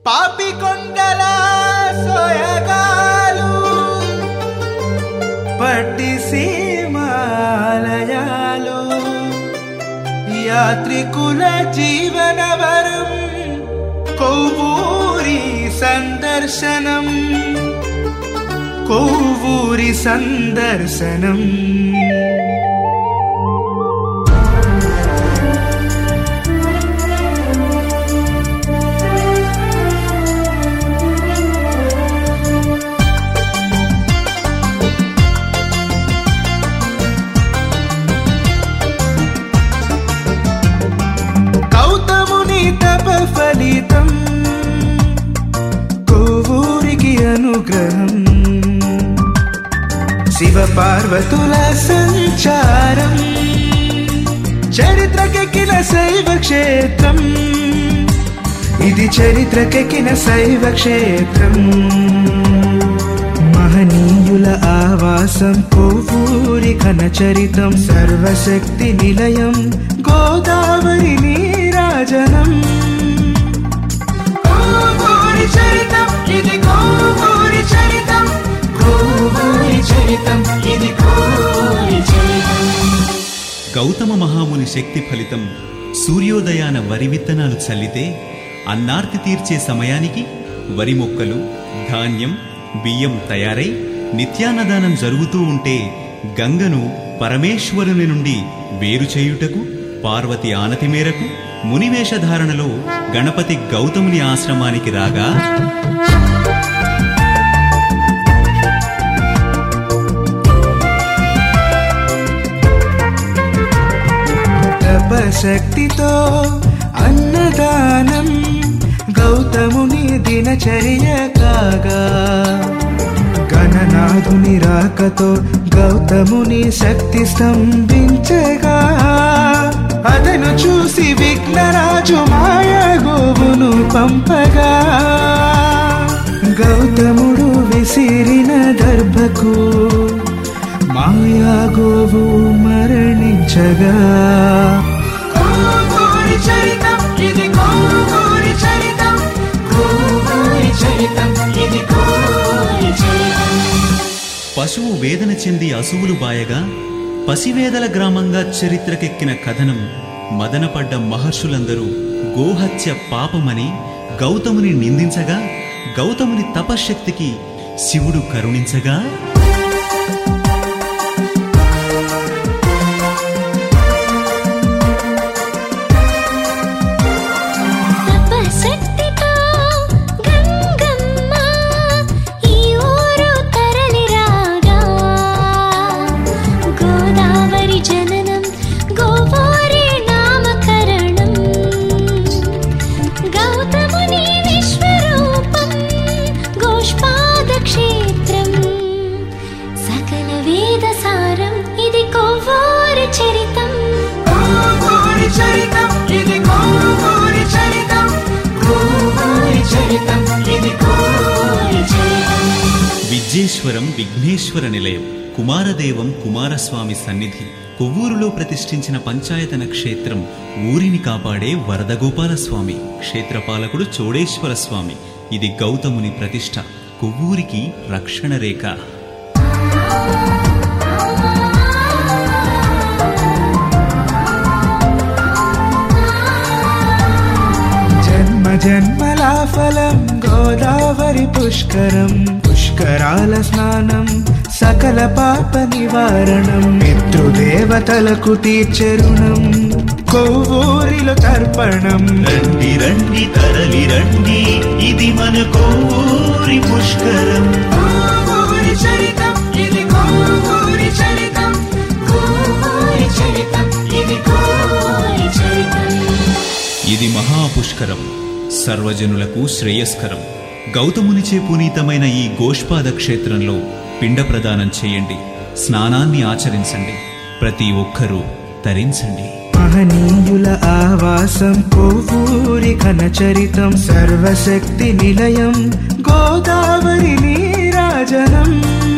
పాపి కొండల సోయగాలు పట్టి సీమాలయాలు యాత్రికుల జీవన వరం కొవ్వూరి సందర్శనం కొవ్వూరి సందర్శనం గౌతముని తప ఫలితం కొవ్వూరికి అనుగ్రహం శివ పార్వతుల సంచారం చరిత్రకెక్కిన శైవ క్షేత్రం ఇది చరిత్రకెక్కిన శైవ క్షేత్రం మహనీయుల ఆవాసం కొవ్వూరి ఘన చరితం సర్వశక్తి నిలయం గోదావరి నీరాజనం కోవూరి చరితం ఇది కోవూరి చరితం కోవూరి చరితం ఇది కోవూరి చరితం గౌతమ మహాముని శక్తి ఫలితం సూర్యోదయాన వరి విత్తనాలు చల్లితే అన్నార్తి తీర్చే సమయానికి వరి మొక్కలు ధాన్యం బియ్యం తయారై నిత్యాన్నదానం జరుగుతూ ఉంటే గంగను పరమేశ్వరుని నుండి వేరు చేయుటకు పార్వతి ఆనతి మేరకు మునివేషధారణలో గణపతి గౌతముని ఆశ్రమానికి రాగా తపశక్తితో అన్నదానం గౌతముని దినచర్య కాగా గణనాథుని రాకతో గౌతముని శక్తి స్తంభించగా అతను చూసి విఘ్నరాజు మాయ గోవును పంపగా గౌతముడు విసిరిన దర్భకు మాయా గోవు మరణించగా కోవూరి చరితం ఇది కోవూరి చరితం కోవూరి చరితం ఇది కోవూరి చరితం పశువు వేదన చెంది అసువులు బాయగా పసివేదల గ్రామంగా చరిత్రకెక్కిన కథనం మదనపడ్డ మహర్షులందరూ గోహత్య పాపమని గౌతముని నిందించగా గౌతముని తపశ్శక్తికి శివుడు కరుణించగా తపశక్తితో గంగమ్మ ఈ ఊరు తరలిరాగా గోదావరి జననం గోవారి నామకరణం గౌతముని విశ్వరూపం గోష్పాద క్షేత్రం సకల వేద సారం ఇది కొవ్వూరి చరితం కోవూరి చరితం ఇది కోవూరి చరితం కోవూరి చరితం ఇది కోవూరి చరితం విద్యేశ్వరం విఘ్నేశ్వర నిలయం కుమారదేవం కుమారస్వామి సన్నిధి కొవ్వూరులో ప్రతిష్ఠించిన పంచాయతన క్షేత్రం ఊరిని కాపాడే వరదగోపాల స్వామి క్షేత్రపాలకుడు చోడేశ్వర స్వామి ఇది గౌతముని ప్రతిష్ట కొవ్వూరికి రక్షణ రేఖ జన్మ జన్మల ఫలం గోదావరి పుష్కరం పుష్కరాల స్నానం సకల పాప నివారణం పితృదేవతలకు తీర్చరుణం కొవ్వూరిలో తర్పణం రండి రండి తరలి రండి ఇది మన కోరి పుష్కరం కోవూరి చరితం ఇది కోవూరి చరితం కోవూరి చరితం ఇది కోవూరి చరితం ఇది మహాపుష్కరం సర్వజనులకు శ్రేయస్కరం గౌతమునిచే పునీతమైన ఈ గోష్పాద క్షేత్రంలో పిండ ప్రదానం చేయండి స్నానాన్ని ఆచరించండి ప్రతి ఒక్కరూ తరించండి మహనీయుల ఆవాసం కొవ్వూరి ఘన చరితం సర్వశక్తి నిలయం గోదావరి నీరాజనం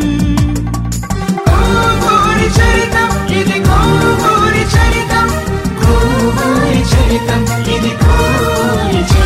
కోవూరి చరితం ఇది కోవూరి చరితం కోవూరి చరితం ఇది కోవూరి చరితం